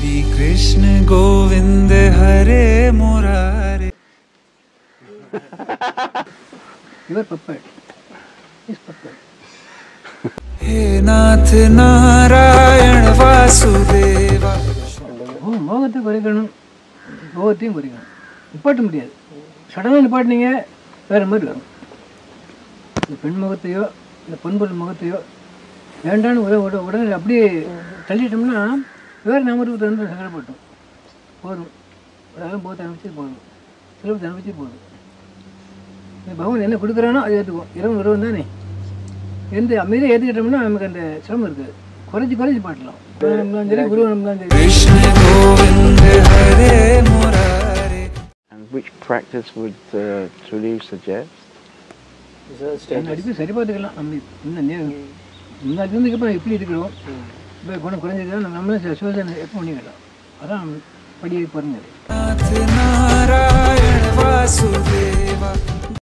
श्री कृष्ण गोविंद हरे मुरारे your puppet is puppet हे नाथ नारायण वासुदेवा ஓ மோகத்தை குறைக்கணும் மோகத்தையும் குறைக்கணும் நிப்பாட்ட முடியாது சடனாக நிப்பாட்டினீங்க வேறு மாதிரி வரும் இந்த பெண் முகத்தையோ இந்த பொன்பொருள் முகத்தையோ வேண்டான்னு உட உட உடனே அப்படியே தள்ளிட்டோம்னா வேறு நாமத்துக்கு வந்து சங்கடப்பட்டோம் போதும் அதாவது போகத்தை அனுப்பிச்சு போதும் சிலபத்தை அனுப்பிச்சு போதும் இந்த பகவான் என்ன கொடுக்குறானோ அதை ஏற்றுக்குவோம் இரவு உறவு தானே எந்த அமைதியாக ஏற்றுக்கிட்டோம்னா நமக்கு அந்த சிரமம் இருக்காது குறைச்சி குறைச்சி பாட்டலாம் நம்மளாம் சரி குரு நம்மளாம் சரி कृष्ण गोविंद हरे मुरारे And which practice would uh, Trulu suggest? அந்த அடிப்பு சரி பார்த்துக்கலாம் நம்ம இன்னும் நே- முன்னாடி இருந்துக்கு இப்போ எப்படி இருக்கிறோம் இப்போ குணம் குறைஞ்சிருக்கா நம்மளும் சில சோதனை எப்போ பண்ணிக்கலாம் அதான் படியை குறைஞ்சது नाथ नारायण